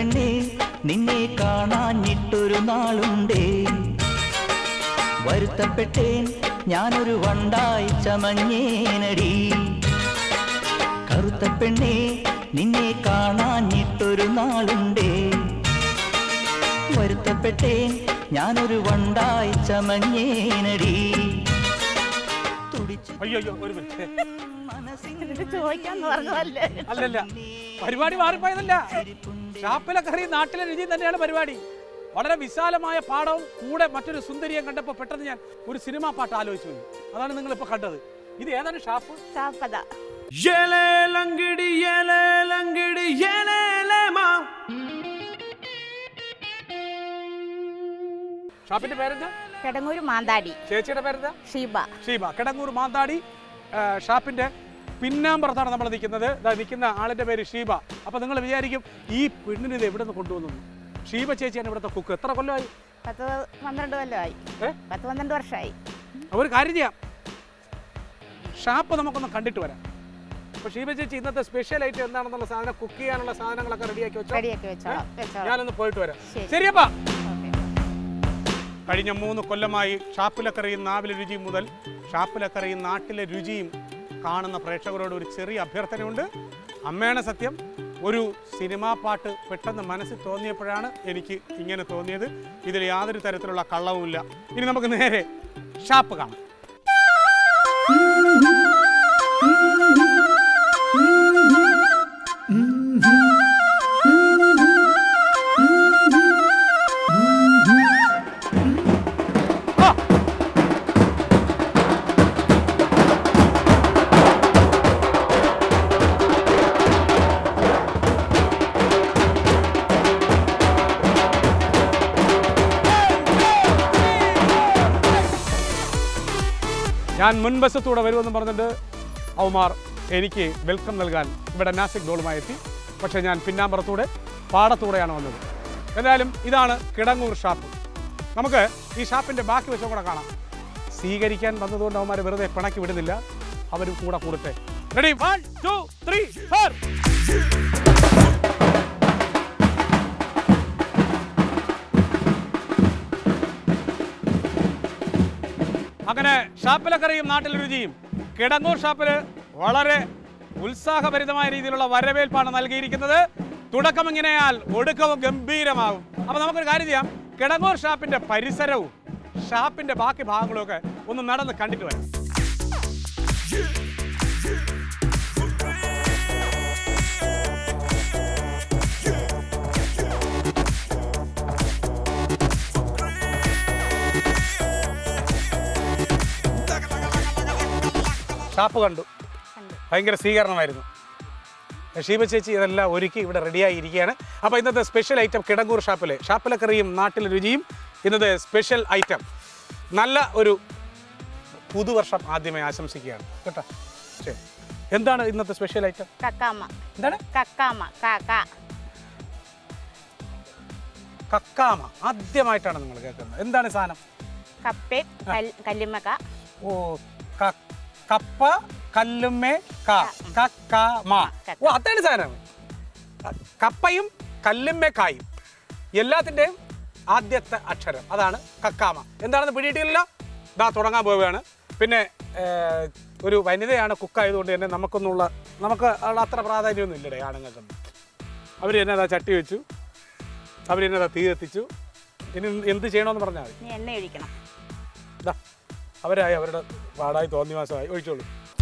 പെണ്ണേ നിന്നെ കാണാഞ്ഞിട്ടൊരു നാളുണ്ടേ വരുത്തപ്പെട്ടേൻ ഞാനൊരു വണ്ടായി ചമഞ്ഞേനടി കറുത്ത പെണ്ണേ നിന്നെ കാണാഞ്ഞിട്ടൊരു നാളുണ്ടേ വരുത്തപ്പെട്ടേൻ ഞാനൊരു വണ്ടായി ചമഞ്ഞേനടി തുടിച്ചു അയ്യോ അയ്യോ ഒരു മിനിറ്റ് എന്നിട്ട് ചോദിക്കാന്ന് പറഞ്ഞതല്ലേ അല്ലല്ല പരിപാടി മാറിപ്പോയതല്ല ഷാപ്പിലെ കറി നാട്ടിലെ രുചി തന്നെയാണ് പരിപാടി വളരെ വിശാലമായ പാടവും കൂടെ മറ്റൊരു സുന്ദരിയെ കണ്ടപ്പോൾ പെട്ടെന്ന് ഞാൻ ഒരു സിനിമാ പാട്ട് ആലോചിച്ചു പോയി അതാണ് നിങ്ങൾ ഇപ്പൊ കണ്ടത് ഇത് ഏതാണ് ഷാപ്പ് സാപ്പത ലങ്കിടി ലങ്കിടി ഷാപ്പിന്റെ പേരെന്താ കിടങ്ങൂര് മാന്താടി ചേച്ചിയുടെ പേരെന്താ ഷീബ ഷീബ കിടങ്ങൂർ മാന്താടി ആ, ഷാപ്പിന്റെ പിന്നാമ്പുറത്താണ് നമ്മൾ നിൽക്കുന്നത് ഇതാ നിൽക്കുന്ന ആളിന്റെ പേര് ഷീബ അപ്പൊ നിങ്ങൾ വിചാരിക്കും ഈ പെണ്ണിന് ഇത് എവിടെ നിന്ന് കൊണ്ടുവന്നു ഷീബ ചേച്ചിയാണ് ഇവിടുത്തെ കുക്ക് എത്ര കൊല്ലമായി പത്ത് പന്ത്രണ്ട് കൊല്ലമായി ഏ? പത്ത് പന്ത്രണ്ട് വർഷമായി അപ്പൊ ഒരു കാര്യം ചെയ്യാം ഷാപ്പ് നമുക്കൊന്ന് കണ്ടിട്ട് വരാം അപ്പൊ ഷീബ ചേച്ചി ഇന്നത്തെ സ്പെഷ്യൽ ഐറ്റം എന്താണെന്നുള്ള സാധനം കുക്ക് ചെയ്യാനുള്ള സാധനങ്ങളൊക്കെ റെഡിയാക്കി വെച്ചോ റെഡിയാക്കി വെച്ചോളാം വെച്ചോളാം ഞാനൊന്ന് പോയിട്ട് വരാം ശരി. ശരിയപ്പാ ഓക്കേ. കഴിഞ്ഞ മൂന്ന് കൊല്ലമായി ഷാപ്പിലക്കറിയും നാവിലെ രുചിയും മുതൽ ഷാപ്പിലക്കറിയും നാട്ടിലെ രുചിയും കാണുന്ന പ്രേക്ഷകരോട് ഒരു ചെറിയ അഭ്യർത്ഥനയുണ്ട് അമ്മയാണ് സത്യം ഒരു സിനിമാ പാട്ട് പെട്ടെന്ന് മനസ്സിൽ തോന്നിയപ്പോഴാണ് എനിക്ക് ഇങ്ങനെ തോന്നിയത് ഇതിൽ യാതൊരു തരത്തിലുള്ള കള്ളവുമില്ല ഇനി നമുക്ക് നേരെ ഷാപ്പ് കാണാം ആ ഞാൻ മുൻവശത്തൂടെ വരുമെന്ന് പറഞ്ഞിട്ട് അവമാർ എനിക്ക് വെൽക്കം നൽകാൻ ഇവിടെ നാസിക് ഡോളുമായി എത്തി പക്ഷേ ഞാൻ പിന്നാമ്പുറത്തൂടെ പാടത്തൂടെയാണ് വന്നത് എന്തായാലും ഇതാണ് കിടങ്ങൂർ ഷാപ്പ് നമുക്ക് ഈ ഷാപ്പിൻ്റെ ബാക്കി വശം കൂടെ കാണാം സ്വീകരിക്കാൻ വന്നതുകൊണ്ട് അവന്മാർ വെറുതെ പിണക്കി വിടുന്നില്ല അവരും കൂടെ കൂടട്ടെ ready one two three four അങ്ങനെ ഷാപ്പിലക്കറിയും നാട്ടിൽ രുചിയും കിടങ്ങൂർ ഷാപ്പിൽ വളരെ ഉത്സാഹഭരിതമായ രീതിയിലുള്ള വരവേൽപ്പാണ് നൽകിയിരിക്കുന്നത് തുടക്കം ഇങ്ങനെയാൽ ഒടുക്കവും ഗംഭീരമാകും അപ്പൊ നമുക്കൊരു കാര്യം ചെയ്യാം കിടങ്ങൂർ ഷാപ്പിന്റെ പരിസരവും ഷാപ്പിന്റെ ബാക്കി ഭാഗങ്ങളും ഒക്കെ ഒന്ന് നടന്ന് കണ്ടിട്ട് വരാം ഷാപ്പ് കണ്ടു കണ്ടു. ഭയങ്കര സ്വീകരണമായിരുന്നു ഷീബ ചേച്ചി ഇതെല്ലാം ഒരുക്കി ഇവിടെ റെഡിയായി ഇരിക്കുകയാണ് അപ്പോൾ ഇന്നത്തെ സ്പെഷ്യൽ ഐറ്റം കിടങ്ങൂർ ഷാപ്പിലെ ഷാപ്പിലക്കറിയും നാട്ടിലെ രുചിയും ഇന്നത്തെ സ്പെഷ്യൽ ഐറ്റം നല്ല ഒരു പുതുവർഷം ആദ്യമേ ആശംസിക്കുകയാണ് കേട്ടോ ശരി എന്താണ് ഇന്നത്തെ സ്പെഷ്യൽ ഐറ്റം കക്കാമ എന്താണ് കക്കാമ കാക്ക കക്കാമ ആദ്യമായിട്ടാണ് നിങ്ങൾ കേൾക്കുന്നത് എന്താണ് ഈ സാധനം കപ്പേ കൽ- കല്ലുമ്മക്ക ഓ ക- കപ്പ കല്ലുമ്മേ കാ കക്കാമ ഓ അതാണ് സാധനം കപ്പയും കല്ലുമ്മേ കായും എല്ലാത്തിൻ്റെയും ആദ്യത്തെ അക്ഷരം അതാണ് കക്കാമ എന്താണെന്ന് പിടിയിട്ടില്ല ഇതാ തുടങ്ങാൻ പോവുകയാണ് പിന്നെ ഏർ, ഒരു വനിതയാണ് കുക്കായതുകൊണ്ട് തന്നെ നമുക്കൊന്നുള്ള നമുക്ക് ഉള്ള അത്ര പ്രാധാന്യമൊന്നും ഇല്ലടേ ആണുങ്ങൾക്കൊന്നും അവർ തന്നെ അതാ ചട്ടി വെച്ചു അവർ തന്നെ അതാ തീ കത്തിച്ചു ഇനി എന്ത് ചെയ്യണമെന്ന് പറഞ്ഞാൽ മതി നീ എണ്ണ ഒഴിക്കണം ദാ, അവരായി അവരുടെ പാടായി തോന്നിയ മാസമായി ഒഴിച്ചോളൂ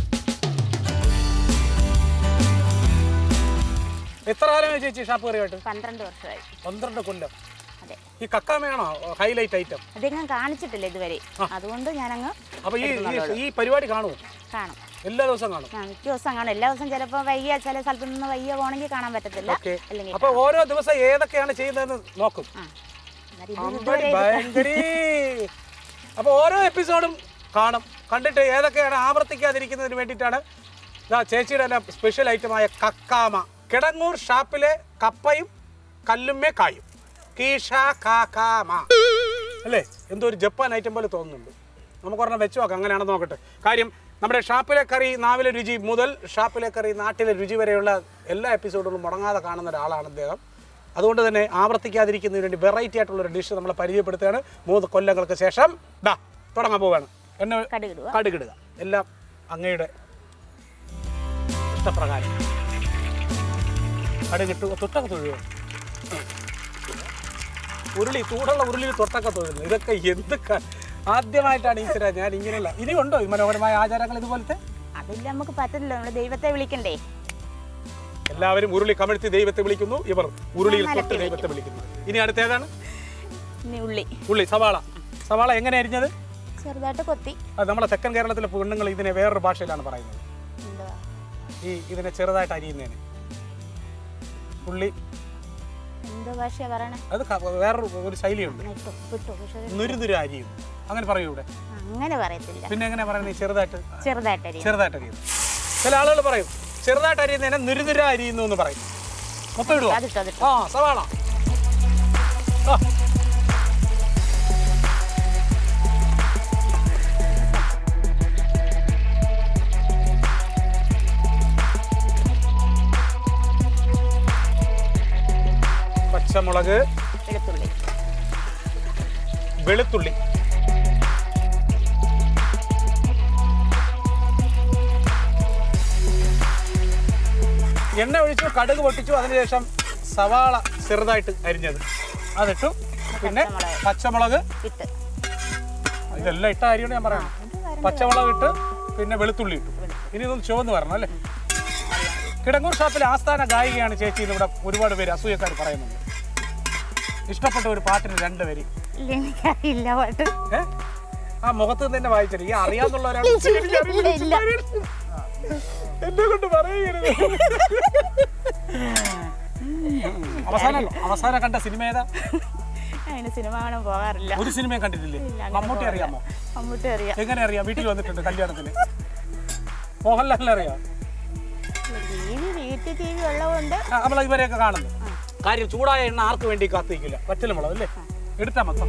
എത്ര കാലമായി ചേച്ചി ഷാപ്പ് കറിയായിട്ട് പന്ത്രണ്ട് വർഷമായി പന്ത്രണ്ട് കൊല്ലം അതെ ഈ കക്കാമയാണോ ഹൈലൈറ്റ് ഐറ്റം അധികം കാണിച്ചിട്ടില്ല ഇതുവരെ അതുകൊണ്ട് ഞാനങ്ങ് അപ്പൊ ഈ ഈ- ഈ പരിപാടി കാണുമോ കാണും എല്ലാ ദിവസവും കാണും ആ, മിക്ക ദിവസം കാണും എല്ലാ ദിവസം ചിലപ്പോൾ വയ്യ ചില സ്ഥലത്ത് നിന്ന് വയ്യ പോകണമെങ്കിൽ കാണാൻ പറ്റത്തില്ല ഓക്കെ അല്ലെങ്കിൽ അപ്പൊ ഓരോ ദിവസം ഏതൊക്കെയാണ് ചെയ്യുന്നതെന്ന് നോക്കും ആ എന്നാലും ഇത് അമ്പടി ഇതുവരെ ഇത് ഭയങ്കരി അപ്പൊ ഓരോ എപ്പിസോഡും കാണും കണ്ടിട്ട് ഏതൊക്കെയാണ് ആവർത്തിക്കാതിരിക്കുന്നതിന് വേണ്ടിയിട്ടാണ് ഇതാ ചേച്ചിയുടെ എല്ലാം സ്പെഷ്യൽ ഐറ്റമായ കക്കാമ കിടങ്ങൂർ ഷാപ്പിലെ കപ്പയും കല്ലുമ്മേ കായും കീഷ കാക്കാമ അല്ലേ എന്തോ ഒരു ജപ്പാൻ ഐറ്റം പോലെ തോന്നുന്നുണ്ട് നമുക്ക് ഒരെണ്ണം വെച്ച് നോക്കാം അങ്ങനെയാണെന്ന് നോക്കട്ടെ കാര്യം നമ്മുടെ ഷാപ്പിലെ കറി നാവിലെ രുചി മുതൽ ഷാപ്പിലെ കറി നാട്ടിലെ രുചി വരെയുള്ള എല്ലാ എപ്പിസോഡുകളും മുടങ്ങാതെ കാണുന്ന ഒരാളാണ് അദ്ദേഹം അതുകൊണ്ട് തന്നെ ആവർത്തിക്കാതിരിക്കുന്നതിന് വേണ്ടി വെറൈറ്റി ആയിട്ടുള്ള ഒരു ഡിഷ് നമ്മൾ പരിചയപ്പെടുത്തുകയാണ് മൂന്ന് കൊല്ലങ്ങൾക്ക് ശേഷം ദാ തുടങ്ങാൻ പോവുകയാണ് എന്നെ കടുകിടുക കടുകിടുക എല്ലാം അങ്ങയുടെ ഇഷ്ടപ്രകാരം കടുകിട്ട് തൊട്ടൊക്കെ തൊഴുക ഉരുളി ചൂടുള്ള ഉരുളിയിൽ തൊട്ടൊക്കെ തൊഴുന്നു ഇതൊക്കെ എന്ത് ക- ആദ്യമായിട്ടാണ് ഈശ്വര ഞാൻ ഇങ്ങനെയുള്ള ഇനിയുണ്ടോ ഈ മനോഹരമായ ആചാരങ്ങൾ ഇതുപോലത്തെ അതില്ല നമുക്ക് പറ്റില്ലല്ലോ നമ്മുടെ ദൈവത്തെ വിളിക്കണ്ടേ എല്ലാവരും ഉരുളി കമഴ്ത്തി ദൈവത്തെ വിളിക്കുന്നു ഇവർ ഉരുളിയിൽ ഞാൻ തൊട്ട് നിലത്ത് ദൈവത്തെ വിളിക്കുന്നു ഇനി അടുത്ത ഏതാണ് ഇനി ഉള്ളി ഉള്ളി സവാള സവാള എങ്ങനെ അരിഞ്ഞത് ചെറുതായിട്ട് കൊത്തി അത് നമ്മളെ തെക്കൻ കേരളത്തിലെ പെണ്ണുങ്ങൾ ഇതിനെ വേറൊരു ഭാഷയിലാണ് പറയുന്നത് എന്തുവാ ഈ ഇതിനെ ചെറുതായിട്ട് അരിയുന്നതിന് ഉള്ളി എന്തോ ഭാഷയാ പറയണേ അത് ക- വേറൊരു ഒരു ശൈലിയുണ്ട് ഇട്ടു വിട്ടു പക്ഷെ ഒരു- നുരുനുരു അരിയും അങ്ങനെ പറയൂ ഇവിടെ അങ്ങനെ പറയത്തില്ല പിന്നെ എങ്ങനെ പറയുന്നത് ഈ ചെറുതായിട്ട് ചെറുതായിട്ട് അരിയും ചെറുതായിട്ട് അരിയുന്നു ചില ആളുകൾ പറയും ചെറുതായിട്ട് അരിയുന്നതിനെ നുരുനുര അരിയുന്നു എന്ന് പറയും മൊത്തം ഇടുക അതിട്ടോ അതിട്ടോ ആ സവാള ആ. പച്ചമുളക് വെളുത്തുള്ളി വെളുത്തുള്ളി എണ്ണ ഒഴിച്ചു കടുക് പൊട്ടിച്ചു അതിനുശേഷം സവാള ചെറുതായിട്ട് അരിഞ്ഞത് അതിട്ടു പിന്നെ പച്ചമുളക്. പച്ചമുളക് ഇട്ട് ഇതെല്ലാം ഇട്ട അരിയോട് ഞാൻ പറയാം ഇത് വരണ്ട. പച്ചമുളക് ഇട്ട് പിന്നെ വെളുത്തുള്ളി ഇട്ടു ഇനി ഇതൊന്ന് ചുവന്ന് വരണം അല്ലേ കിടങ്ങൂർ ഷാപ്പിലെ ആസ്ഥാന ഗായികയാണ് ചേച്ചി ഇവിടെ ഒരുപാട് പേര് അസൂയക്കാർ പറയുന്നുണ്ട് ഇഷ്ടപ്പെട്ട ഒരു പാട്ടിന് രണ്ട് വരി ഇല്ല എനിക്കറിയില്ല പാട്ട് ഏ? ആ മുഖത്ത് നിന്ന് തന്നെ വായിച്ചത് ഈ അറിയാന്നുള്ള ഒരാൾ ഇല്ല, ഇല്ല. എന്നെ കൊണ്ട് പറയരുത് അവസാനം അവസാനം കണ്ട സിനിമ ഏതാ അതിന് സിനിമ കാണാൻ പോകാറില്ല ഒരു സിനിമയും കണ്ടിട്ടില്ലേ ഇല്ല, അങ്ങനെ മമ്മൂട്ടി പോകാറില്ല. അറിയാമോ മമ്മൂട്ടി അറിയാം എങ്ങനെ അറിയാം വീട്ടിൽ വന്നിട്ടുണ്ട് കല്യാണത്തിന് മോഹൻലാലിനെ അറിയാം ടി വി വീട്ടിൽ ടി വി ഉള്ളതുകൊണ്ട് ആ, നമ്മൾ ഇവരെയൊക്കെ കാണുന്നു കാര്യം ചൂടായ എണ്ണ ആർക്ക് വേണ്ടി കാത്തിരിക്കില്ല പറ്റലുമുളക് അല്ലേ എടുത്താ മൊത്തം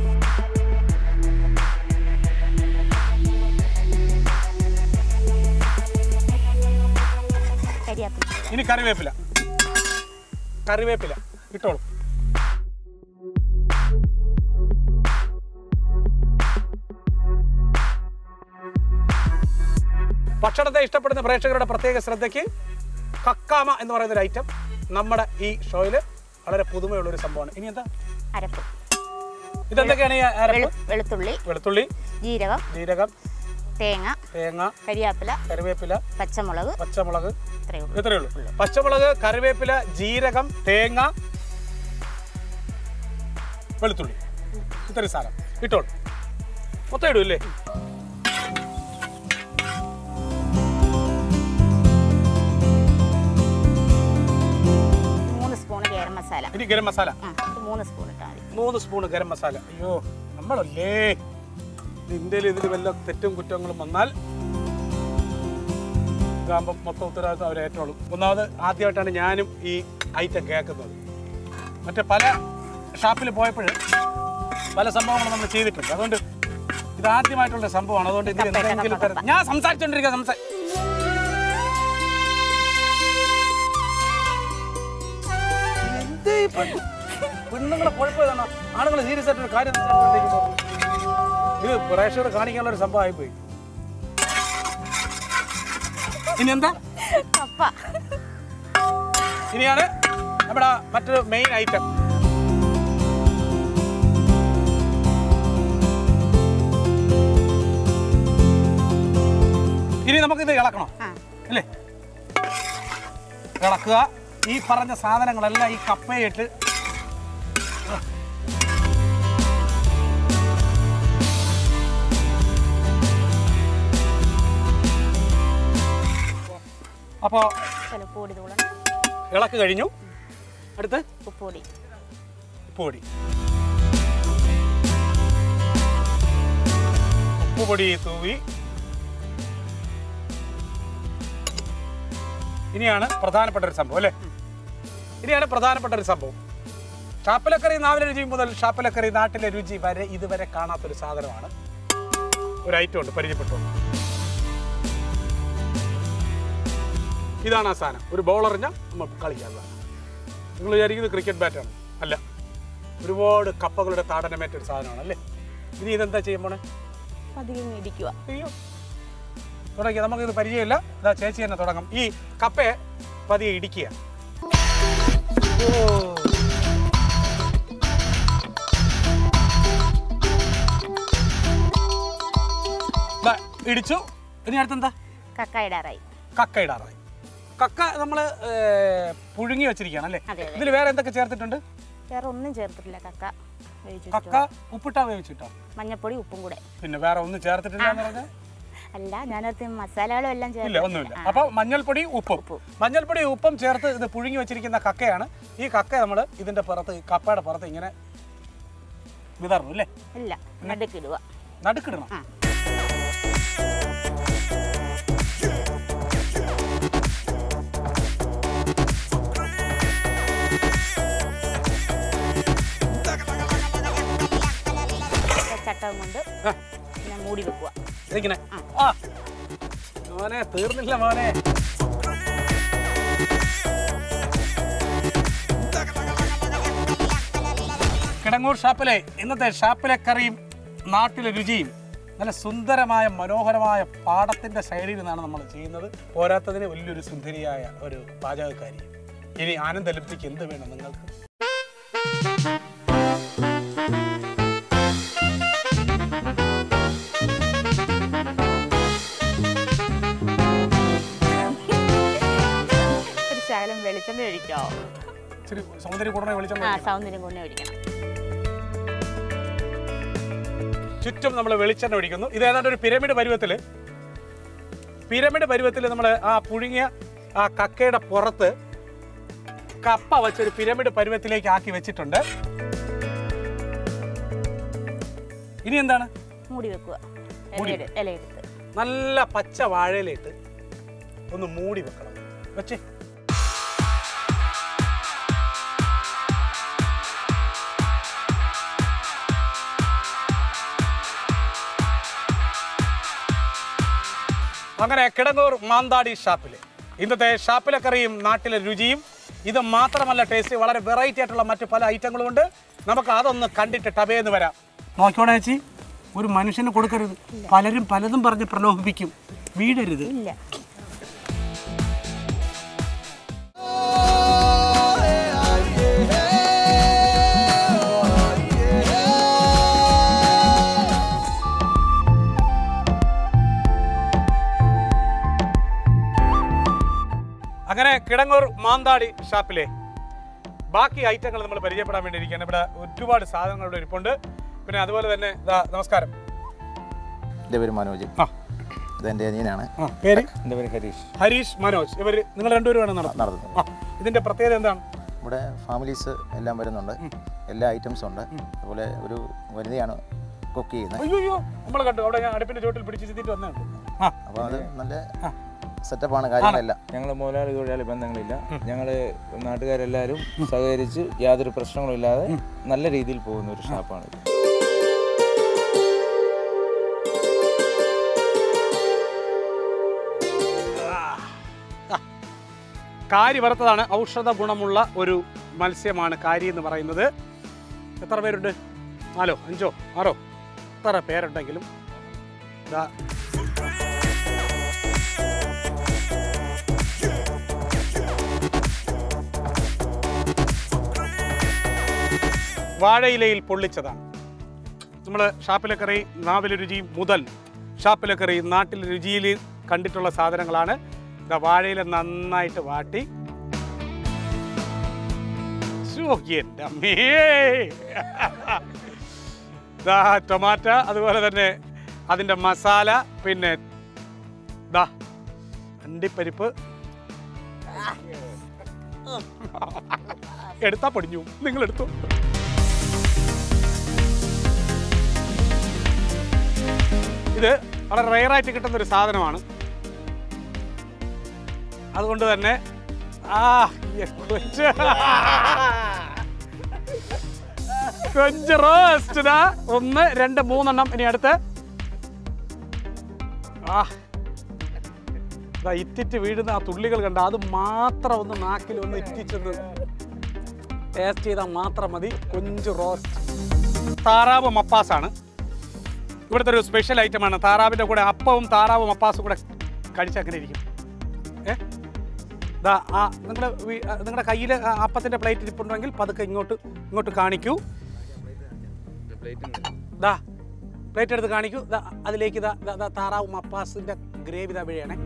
കരിയാപ്പില്ല ഇനി കറിവേപ്പില കറിവേപ്പില ഇട്ടോളൂ ഭക്ഷണത്തെ ഇഷ്ടപ്പെടുന്ന പ്രേക്ഷകരുടെ പ്രത്യേക ശ്രദ്ധയ്ക്ക് കക്കാമ എന്ന് പറയുന്ന ഒരു ഐറ്റം നമ്മുടെ ഈ ഷോയിൽ വളരെ പുതുമയുള്ള ഒരു സംഭവമാണ് ഇനി എന്താ അരപ്പ് ഇതെന്തൊക്കെയാണ് ഈ അരപ്പ് വെളു- വെളുത്തുള്ളി വെളുത്തുള്ളി ജീരകം ജീരകം തേങ്ങ തേങ്ങ കരിയാപ്പില കറിവേപ്പില പച്ചമുളക് പച്ചമുളക് ഇത്രയേ ഉള്ളൂ ഇത്രയേ ഉള്ളൂ പച്ചമുളക് കറിവേപ്പില ജീരകം തേങ്ങ വെളുത്തുള്ളി ഇത്രയും സാധനം ഇട്ടോളൂ മൊത്തം ഇടൂ ഇല്ലേ മൂന്ന് സ്പൂൺ ഗരം മസാല ഇനി ഗരം മസാല ആ ഇത് മൂന്ന് സ്പൂൺ ഇട്ടാൽ മതി മൂന്ന് സ്പൂൺ ഗരം മസാല അയ്യോ നമ്മളല്ലേ ഇന്ത്യയിൽ ഇതിൽ വല്ല തെറ്റും കുറ്റങ്ങളും വന്നാൽ ഇതാകുമ്പം മൊത്തം ഉത്തരവാദിത്വം അവർ ഏറ്റോളൂ ഒന്നാമത് ആദ്യമായിട്ടാണ് ഞാനും ഈ ഐറ്റം കേൾക്കുന്നത് മറ്റേ പല ഷാപ്പിൽ പോയപ്പോൾ പല സംഭവങ്ങളും നമ്മൾ ചെയ്തിട്ടുണ്ട് അതുകൊണ്ട് ഇത് ആദ്യമായിട്ടുള്ള സംഭവമാണ് അതുകൊണ്ട് ഇതിൽ കപ്പ, എന്തെങ്കിലും കപ്പ, തരം ഞാൻ സംസാരിച്ചോണ്ടിരിക്കുക സംസാ എന്ത് ഈ പെണ്ണ്- പെണ്ണുങ്ങളെ കുഴപ്പമിതാണ് ആണുങ്ങൾ സീരിയസ് ആയിട്ട് ഒരു കാര്യം സംസാരിച്ചുകൊണ്ടിരിക്കുമ്പോൾ ഇത് പ്രേക്ഷകർ കാണിക്കാനുള്ള ഒരു സംഭവമായി പോയി ഇനി എന്താ കപ്പ ഇനിയാണ് നമ്മുടെ മറ്റൊരു മെയിൻ ഐറ്റം ഇനി നമുക്കിത് ഇളക്കണം ആ അല്ലേ ഇളക്കുക ഈ പറഞ്ഞ സാധനങ്ങളെല്ലാം ഈ കപ്പയിട്ട് അപ്പോൾ ചിലപ്പൊടി തൂളണം ഇളക്ക് കഴിഞ്ഞു അടുത്ത് ഉപ്പൊടി ഉപ്പുപൊടി ഉപ്പുപൊടി തൂവി ഇനിയാണ് പ്രധാനപ്പെട്ട ഒരു സംഭവം അല്ലേ ഇനിയാണ് പ്രധാനപ്പെട്ട ഒരു സംഭവം ഷാപ്പിലക്കറി നാവിലെ രുചി മുതൽ ഷാപ്പിലക്കറി നാട്ടിലെ രുചി വരെ ഇതുവരെ കാണാത്തൊരു സാധനമാണ് ഒരു ഐറ്റം ഉണ്ട് പരിചയപ്പെട്ടു ഇതാണ് ആ സാധനം ഒരു ബോൾ എറിഞ്ഞാൽ നമ്മൾ കളിക്കാവുന്നതാണ് നിങ്ങൾ വിചാരിക്കുന്നത് ക്രിക്കറ്റ് ബാറ്റാണ് അല്ല ഒരുപാട് കപ്പകളുടെ താടനമേറ്റ ഒരു സാധനമാണ് അല്ലേ ഇനി ഇതെന്താ ചെയ്യാൻ പോണേ പതിയെ ഇടിക്കുക അയ്യോ തുടങ്ങി നമുക്കിത് പരിചയമില്ല ഇതാ ചേച്ചി തന്നെ തുടങ്ങും ഈ കപ്പയെ പതിയെ ഇടിക്കുക ഓ. ദാ, ഇടിച്ചു ഇനി അടുത്തെന്താ കക്ക ഇടാറായി കക്ക ഇടാറായി കക്ക നമ്മൾ പുഴുങ്ങി വെച്ചിരിക്കുകയാണ് അല്ലേ അതെ, അതെ. ഇതിൽ വേറെ എന്തൊക്കെ ചേർത്തിട്ടുണ്ട് വേറെ ഒന്നും ചേർത്തിട്ടില്ല കക്ക വേവിച്ചു കക്ക ഉപ്പിട്ടാ വേവിച്ചിട്ടോ മഞ്ഞപ്പൊടി ഉപ്പും കൂടെ പിന്നെ വേറെ ഒന്നും ചേർത്തിട്ടില്ല എന്ന് പറഞ്ഞാൽ അല്ല ഞാനടുത്ത് മസാലകളും എല്ലാം ഇല്ല ചേർത്ത് ഒന്നുമില്ല അപ്പൊ മഞ്ഞൾപ്പൊടി ഉപ്പും മഞ്ഞൾപ്പൊടി ഉപ്പും ചേർത്ത് ഇത് പുഴുങ്ങി വെച്ചിരിക്കുന്ന കക്കയാണ് ഈ കക്ക നമ്മൾ ഇതിന്റെ പുറത്ത് ഈ കപ്പയുടെ പുറത്ത് ഇങ്ങനെ വിതറും അല്ലേ ഇല്ല നടുക്കിടുക നടുക്കിടണം ആ. ചട്ടകം കൊണ്ട് ആ, പിന്നെ മൂടി വെക്കുക ഇതിങ്ങനെ ആ മോനെ തീർന്നില്ല മോനെ കിടങ്ങൂർ ഷാപ്പിലെ ഇന്നത്തെ ഷാപ്പിലെ കറിയും നാട്ടിലെ രുചിയും നല്ല സുന്ദരമായ മനോഹരമായ പാടത്തിന്റെ സൈഡിൽ നിന്നാണ് നമ്മൾ ചെയ്യുന്നത് പോരാത്തതിന് വലിയൊരു സുന്ദരിയായ ഒരു പാചകക്കാരി ഇനി ആനന്ദലബ്ധിക്ക് എന്ത് വേണം നിങ്ങൾക്ക് ഒരു ശകലം വെളിച്ചെണ്ണ ഒഴിക്കാവോ ഇച്ചിരി സൗന്ദര്യ കൂടണേ വിളിച്ചാൽ ആ സൗന്ദര്യം കൊണ്ട് ഒഴിക്കണം ചുറ്റും നമ്മൾ വെളിച്ചെണ്ണ ഒഴിക്കുന്നു ഇത് ഏതാണ്ട് ഒരു പിരമിഡ് പരുവത്തിൽ പിരമിഡ് പരുവത്തിൽ നമ്മൾ ആ പുഴുങ്ങിയ ആ കക്കയുടെ പുറത്ത് കപ്പ വെച്ചൊരു പിരമിഡ് പരുവത്തിലേക്ക് ആക്കി വെച്ചിട്ടുണ്ട് ഇനി എന്താണ് മൂടി വെക്കുക മൂടി ഇലയെടു- ഇലയെടുത്ത് നല്ല പച്ച വാഴയിലിട്ട് ഒന്ന് മൂടി വെക്കണം വെച്ചേ അങ്ങനെ കിടങ്ങൂർ മാന്താടി ഷാപ്പിൽ ഇന്നത്തെ ഷാപ്പിലെ കറിയും നാട്ടിലെ രുചിയും ഇത് മാത്രമല്ല ടേസ്റ്റ് വളരെ വെറൈറ്റി ആയിട്ടുള്ള മറ്റു പല ഐറ്റങ്ങളും ഉണ്ട് നമുക്ക് അതൊന്ന് കണ്ടിട്ട് ടബേന്ന് വരാം നോക്കിയോടെ ചേച്ചി ഒരു മനുഷ്യന് കൊടുക്കരുത് പലരും പലതും പറഞ്ഞ് പ്രലോഭിപ്പിക്കും വീടരുത് ഇല്ല അങ്ങനെ കിടങ്ങൂർ മാന്താടി ഷാപ്പിലെ ബാക്കി ഐറ്റങ്ങൾ നമ്മൾ പരിചയപ്പെടാൻ വേണ്ടിയിരിക്കുകയാണ് ഇവിടെ ഒരുപാട് സാധനങ്ങൾ ഇവിടെ ഇരിപ്പുണ്ട് പിന്നെ അതുപോലെ തന്നെ ദാ നമസ്കാരം എൻ്റെ പേര് മനോജ് ആ ഇത് എൻ്റെ അനിയനാണ് ആ പേര് എൻ്റെ പേര് ഹരീഷ് ഹരീഷ് മനോജ് ഇവർ നിങ്ങൾ രണ്ടുപേരുമാണ് നടത്തുന്നത് നടത്തുന്നത് ആ ഇതിന്റെ പ്രത്യേകത എന്താണ് ഇവിടെ ഫാമിലീസ് എല്ലാം വരുന്നുണ്ട് എല്ലാ ഐറ്റംസും ഉണ്ട് അതുപോലെ ഒരു വനിതയാണ് കുക്ക് ചെയ്യുന്നത് അയ്യോ അയ്യോ നമ്മൾ കണ്ടു അവിടെ ഞാൻ അടുപ്പിന്റെ ചോട്ടിൽ പിടിച്ച് ചിത്തിട്ട് വന്നേ ആ അപ്പോൾ അത് നല്ല സെറ്റപ്പാണ് കാര്യങ്ങളെല്ലാം ഞങ്ങൾ മുതലാളി തൊഴിലാളി ബന്ധങ്ങളില്ല ഞങ്ങൾ നാട്ടുകാരെല്ലാവരും സഹകരിച്ച് യാതൊരു പ്രശ്നങ്ങളും ഇല്ലാതെ നല്ല രീതിയിൽ പോകുന്ന ഒരു ഷാപ്പാണ് ഇത്. കാരി വറുത്തതാണ് ഔഷധ ഗുണമുള്ള ഒരു മത്സ്യമാണ് കാരി എന്ന് പറയുന്നത് എത്ര പേരുണ്ട് നാലോ അഞ്ചോ ആറോ എത്ര പേരുണ്ടെങ്കിലും ദാ വാഴയിലയിൽ പൊള്ളിച്ചതാണ് നമ്മൾ ഷാപ്പിലെ കറി നാവിലെ രുചി മുതൽ ഷാപ്പിലെ കറി നാട്ടിലെ രുചിയിൽ കണ്ടിട്ടുള്ള സാധനങ്ങളാണ് ഇതാ വാഴയില നന്നായിട്ട് വാട്ടി ശ്ശോ, എൻ്റെ അമ്മേ ദാ ടൊമാറ്റ അതുപോലെ തന്നെ അതിൻ്റെ മസാല പിന്നെ ദാ അണ്ടിപ്പരിപ്പ് എടുത്താ പൊടിഞ്ഞു നിങ്ങൾ എടുത്തു ഇത് വളരെ റെയറായിട്ട് കിട്ടുന്ന ഒരു സാധനമാണ് അതുകൊണ്ട് തന്നെ ആ ഈ കൊഞ്ച് കൊഞ്ച് റോസ്റ്റ് ഇതാ ഒന്ന് രണ്ട് മൂന്നെണ്ണം ഇനി അടുത്ത് ആ ദാ ഇറ്റിറ്റ് വീഴുന്ന ആ തുള്ളികൾ കണ്ട അത് മാത്രം ഒന്ന് നാക്കിൽ ഒന്ന് ഇറ്റിച്ചെന്ന് ടേസ്റ്റ് ചെയ്താൽ മാത്രം മതി കൊഞ്ച് റോസ്റ്റ് താറാവ് മപ്പാസാണ് ഇവിടുത്തെ ഒരു സ്പെഷ്യൽ ഐറ്റമാണ് താറാവിൻ്റെ കൂടെ അപ്പവും താറാവും മപ്പാസും കൂടെ കഴിച്ചാൽ അങ്ങനെ ഇരിക്കും ഏ ദാ ആ നിങ്ങളുടെ നിങ്ങളുടെ കയ്യിൽ അപ്പത്തിൻ്റെ പ്ലേറ്റ് ഇരിപ്പുണ്ടെങ്കിൽ പതുക്കെ ഇങ്ങോട്ട് ഇങ്ങോട്ട് കാണിക്കൂ ദാ പ്ലേറ്റ് എടുത്ത് കാണിക്കൂ ദാ അതിലേക്ക് ദാ ദാ- ദാ താറാവ് മപ്പാസിൻ്റെ ഗ്രേവി ദാ വീഴണേ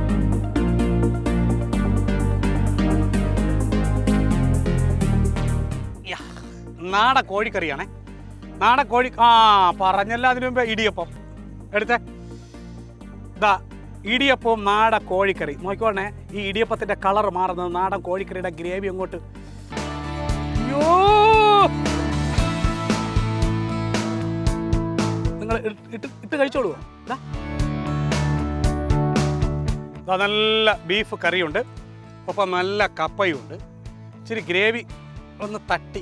യാ, നാട കോഴിക്കറിയാണേ നാടൻ കോഴി ആ പറഞ്ഞല്ല അതിനു മുമ്പ് ഇടിയപ്പം എടുത്തേ ദാ ഇടിയപ്പവും നാട കോഴിക്കറി നോക്കിക്കോണേ ഈ ഇടിയപ്പത്തിന്റെ കളർ മാറുന്നത് നാടൻ കോഴിക്കറിയുടെ ഗ്രേവി അങ്ങോട്ട് അയ്യോ നിങ്ങൾ ഇട്ട് ഇട്ട് കഴിച്ചോളൂ ദാ ദാ നല്ല ബീഫ് കറിയുണ്ട് ഒപ്പം നല്ല കപ്പയും ഉണ്ട് ഇച്ചിരി ഗ്രേവി ഒന്ന് തട്ടി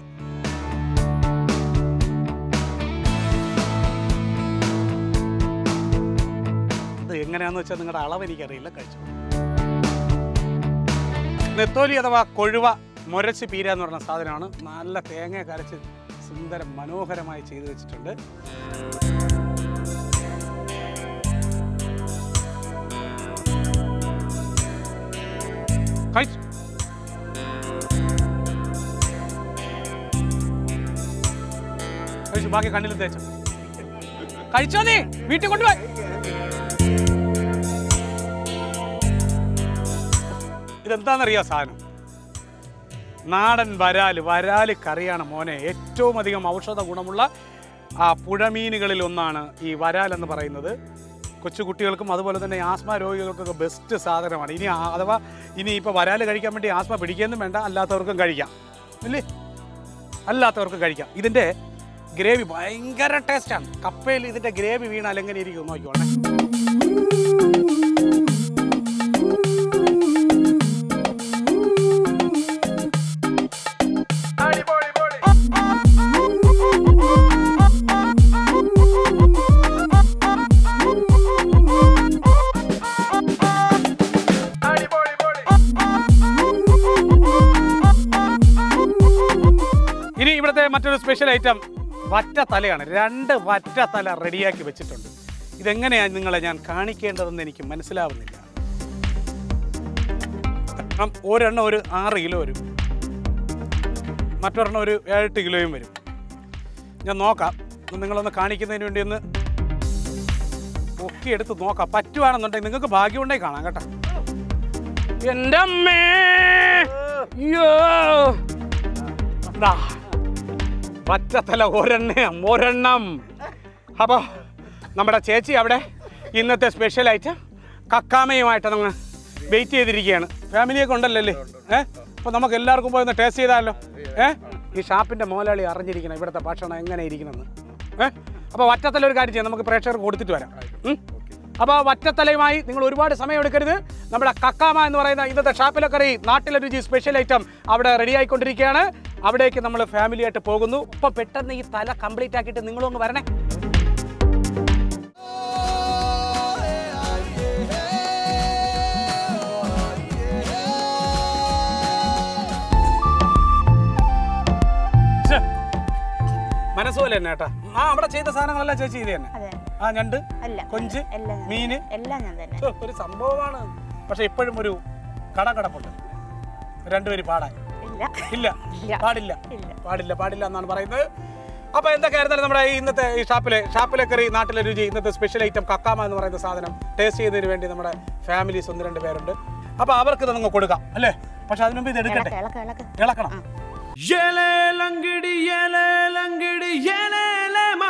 ഇത് എങ്ങനെയാന്ന് വെച്ചാൽ നിങ്ങളുടെ അളവ് എനിക്കറിയില്ല കഴിച്ചു നെത്തോലി അഥവാ കൊഴുവ മുരച്ച് പീര എന്ന് പറഞ്ഞ സാധനമാണ് നല്ല തേങ്ങ കരച്ച് സുന്ദരം മനോഹരമായി ചെയ്തു വെച്ചിട്ടുണ്ട് കഴിച്ചു കഴിച്ചു ബാക്കി കണ്ണിൽ തേച്ചു കഴിച്ചോ നീ വീട്ടിൽ കൊണ്ടുപോയി ഇതെന്താണെന്നറിയാം സാധനം നാടൻ വരാല് വരാല് കറിയാണ് മോനെ ഏറ്റവും അധികം ഔഷധ ഗുണമുള്ള ആ പുഴമീനുകളിൽ ഒന്നാണ് ഈ വരാൽ എന്ന് പറയുന്നത് കൊച്ചു കുട്ടികൾക്കും അതുപോലെ തന്നെ ആസ്മ രോഗികൾക്കൊക്കെ ബെസ്റ്റ് സാധനമാണ് ഇനി ആ- അഥവാ ഇനി ഇപ്പോൾ വരാൽ കഴിക്കാൻ വേണ്ടി ആസ്മ പിടിക്കുകയൊന്നും വേണ്ട അല്ലാത്തവർക്കും കഴിക്കാം ഇല്ലേ അല്ലാത്തവർക്കും കഴിക്കാം ഇതിൻ്റെ ഗ്രേവി ഭയങ്കര ടേസ്റ്റാണ് കപ്പയിൽ ഇതിൻ്റെ ഗ്രേവി വീണാൽ എങ്ങനെ ഇരിക്കും നോക്കിക്കോണേ ഇനി ഇവിടുത്തെ മറ്റൊരു സ്പെഷ്യൽ ഐറ്റം വറ്റത്തലയാണ് രണ്ട് വറ്റത്തല റെഡിയാക്കി വെച്ചിട്ടുണ്ട് ഇതെങ്ങനെയാണ് നിങ്ങളെ ഞാൻ കാണിക്കേണ്ടതെന്ന് എനിക്ക് മനസ്സിലാവുന്നില്ല കാരണം ഒരെണ്ണം ഒരു ആറ് കിലോ വരും മറ്റൊരെണ്ണം ഒരു ഏഴെട്ട് കിലോയും വരും ഞാൻ നോക്കാം ഒന്ന് നിങ്ങളൊന്ന് കാണിക്കുന്നതിന് വേണ്ടി ഒന്ന് പൊക്കി എടുത്ത് നോക്കാം പറ്റുവാണെന്നുണ്ടെങ്കിൽ നിങ്ങൾക്ക് ഭാഗ്യമുണ്ടെങ്കിൽ കാണാം കേട്ടോ എൻ്റെ അമ്മേ അയ്യോ ദാ, പറ്റത്തല ഒരെണ്ണം ഒരെണ്ണം അപ്പോൾ നമ്മുടെ ചേച്ചി അവിടെ ഇന്നത്തെ സ്പെഷ്യൽ ഐറ്റം കക്കാമയുമായിട്ട് നമ്മൾ വെയിറ്റ് ചെയ്തിരിക്കുകയാണ് ഫാമിലിയൊക്കെ ഉണ്ടല്ലോ അല്ലേ ഏ അപ്പോൾ നമുക്ക് എല്ലാവർക്കും പോയി ഒന്ന് ടേസ്റ്റ് ചെയ്താലോ ഏ ഈ ഷാപ്പിൻ്റെ മോലാളി അറിഞ്ഞിരിക്കണം ഇവിടുത്തെ ഭക്ഷണം എങ്ങനെ ഇരിക്കണമെന്ന് ഏ അപ്പോൾ വറ്റത്തല ഒരു കാര്യം ചെയ്യാം നമുക്ക് പ്രേക്ഷകർക്ക് കൊടുത്തിട്ട് വരാം ഉം? അപ്പോൾ വറ്റത്തലയുമായി നിങ്ങൾ ഒരുപാട് സമയം എടുക്കരുത് നമ്മുടെ കക്കാമ എന്ന് പറയുന്ന ഇന്നത്തെ ഷാപ്പിലെ കറി നാട്ടിലെ രുചി സ്പെഷ്യൽ ഐറ്റം അവിടെ റെഡി ആയിക്കൊണ്ടിരിക്കുകയാണ് അവിടേക്ക് നമ്മൾ ഫാമിലി ആയിട്ട് പോകുന്നു ഇപ്പൊ പെട്ടെന്ന് ഈ തല കംപ്ലീറ്റ് ആക്കിയിട്ട് നിങ്ങളും ഒന്ന് വരണേ ഛെ, മനസ്സുപോലെ തന്നെ കേട്ടാ ആ അവിടെ ചെയ്ത സാധനങ്ങളെല്ലാം ചേച്ചി ഇത് തന്നെ അതെ ആ ഞണ്ട് അല്ല കൊഞ്ച് എല്ലാം ഞാൻ മീന് എല്ലാം ഞാൻ തന്നെ ഛെ, ഒരു സംഭവമാണ് പക്ഷെ ഇപ്പോഴും ഒരു കട കിടപ്പുണ്ട് രണ്ടുപേര് പാടാൻ ഇല്ല ഇല്ല ഇല്ല. പാടില്ല ഇല്ല. പാടില്ല പാടില്ല എന്നാണ് പറയുന്നത് അപ്പൊ എന്തൊക്കെയായിരുന്നാലും നമ്മുടെ ഈ ഇന്നത്തെ ഈ ഷാപ്പിലെ ഷാപ്പിലെ കറി നാട്ടിലെ രുചി ഇന്നത്തെ സ്പെഷ്യൽ ഐറ്റം കക്കാമ എന്ന് പറയുന്ന സാധനം ടേസ്റ്റ് ചെയ്യുന്നതിന് വേണ്ടി നമ്മുടെ ഫാമിലീസ് ഒന്ന് രണ്ട് പേരുണ്ട് അപ്പൊ അവർക്ക് ഇത് നമുക്ക് കൊടുക്കാം അല്ലേ പക്ഷെ അതിനു മുമ്പ് ഇത് എടുക്കട്ടെ ഇളക്ക് ഇളക്ക് ഇളക്ക് ഇളക്കണം ഏലേലങ്കിടി ഏലേലങ്കിടി ഏലേലേമാ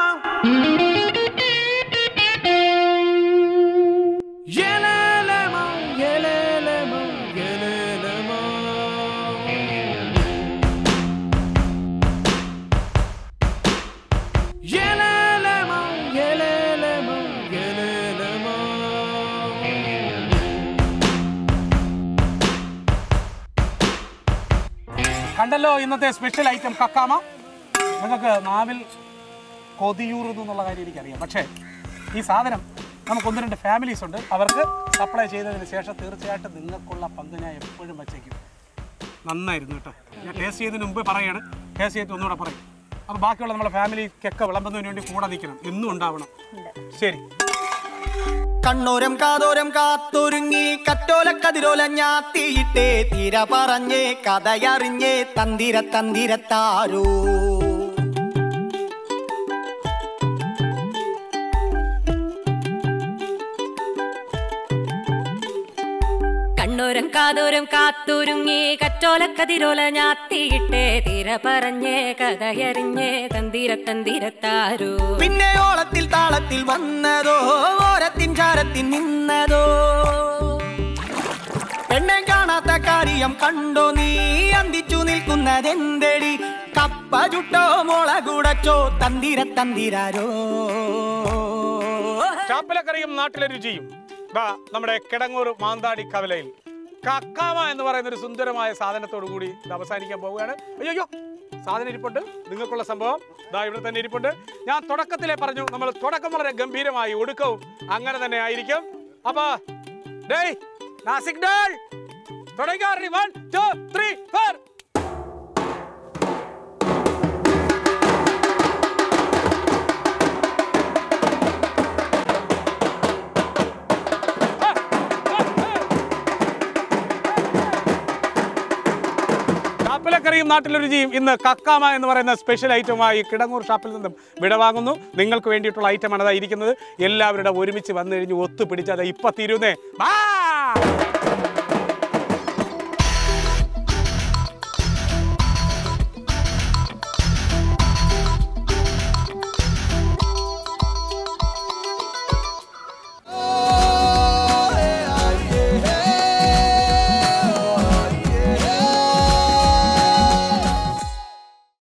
ഏലേലേമാ ഏലേലേമാ ഏലേലേമാ ഏലേലേമാ ഏലേലേമാ ഏലേലേമാ കണ്ടല്ലോ ഇന്നത്തെ സ്പെഷ്യൽ ഐറ്റം കക്കാമ നിങ്ങൾക്ക് നാവിൽ കൊതിയൂറുന്നു എന്നുള്ള കാര്യം എനിക്കറിയാം പക്ഷേ ഈ സാധനം നമുക്ക് ഒന്ന് രണ്ട് ഫാമിലീസ് ഉണ്ട് അവർക്ക് സപ്ലൈ ചെയ്തതിന് ശേഷം തീർച്ചയായിട്ടും നിങ്ങൾക്കുള്ള പങ്ക് ഞാൻ എപ്പോഴും വച്ചേക്കും നന്നായിരുന്നു കേട്ടോ ഞാൻ ടേസ്റ്റ് ചെയ്തതിന് മുമ്പ് പറയാണ് ടേസ്റ്റ് ചെയ്തിട്ട് ഒന്നുകൂടെ പറയും അപ്പോൾ ബാക്കിയുള്ള നമ്മുടെ ഫാമിലിക്കൊക്കെ വിളമ്പുന്നതിന് വേണ്ടി കൂടെ നിൽക്കണം എന്നും ഉണ്ടാവണം ശരി കണ്ണോരം കാതോരം കാത്തൊരുങ്ങി കറ്റോല കതിരോല ഞാത്തിയിട്ടേ തീര പറഞ്ഞേ കഥയറിഞ്ഞേ തന്തിര തന്തിരത്താരോ കണ്ണോരം കാതോരം കാത്തൊരുങ്ങി കറ്റോലക്കതിരോല ഞാത്തിയിട്ടേ തിര പറഞ്ഞേ കഥയറിഞ്ഞേ തന്തിര തന്തിരത്താരോ പിന്നെ ഓളത്തിൽ താളത്തിൽ വന്നതോ ഓരത്തിൻ ചാരത്തിൽ നിന്നതോ പെണ്ണെ കാണാത്ത കാര്യം കണ്ടോ നീ അന്തിച്ചു നിൽക്കുന്നതെന്തടി കപ്പ ചുട്ടോ മുളകുടച്ചോ തന്തിര തന്തിരാരോ ചാപ്പലക്കറിയും നാട്ടിലെ രുചിയും ദാ നമ്മുടെ കിടങ്ങൂർ മാന്താടി കവലയിൽ കക്കാമ എന്ന് പറയുന്ന ഒരു സുന്ദരമായ സാധനത്തോടു കൂടി ഇത് അവസാനിക്കാൻ പോവുകയാണ് അയ്യോ അയ്യോ സാധനം ഇരിപ്പുണ്ട് നിങ്ങൾക്കുള്ള സംഭവം ദാ ഇവിടെ തന്നെ ഇരിപ്പുണ്ട് ഞാൻ തുടക്കത്തിലേ പറഞ്ഞു നമ്മൾ തുടക്കം വളരെ ഗംഭീരമായി ഒടുക്കവും അങ്ങനെ തന്നെ ആയിരിക്കും അപ്പൊ ഡേയ് നാസിക് ഡാൾ തുടങ്ങി വൺ ടു ത്രീ ഫോർ കാപ്പിലക്കറിയും നാട്ടിലെ രുചിയും ഇന്ന് കക്കാമ എന്ന് പറയുന്ന സ്പെഷ്യൽ ഐറ്റമായി കിടങ്ങൂർ ഷാപ്പിൽ നിന്നും വിടവാങ്ങുന്നു നിങ്ങൾക്ക് വേണ്ടിയിട്ടുള്ള ഐറ്റമാണ് അതാ ഇരിക്കുന്നത് എല്ലാവരുടെ ഒരുമിച്ച് വന്നു കഴിഞ്ഞ് ഒത്തുപിടിച്ച് അത് ഇപ്പൊ തീരുന്നേ ബാ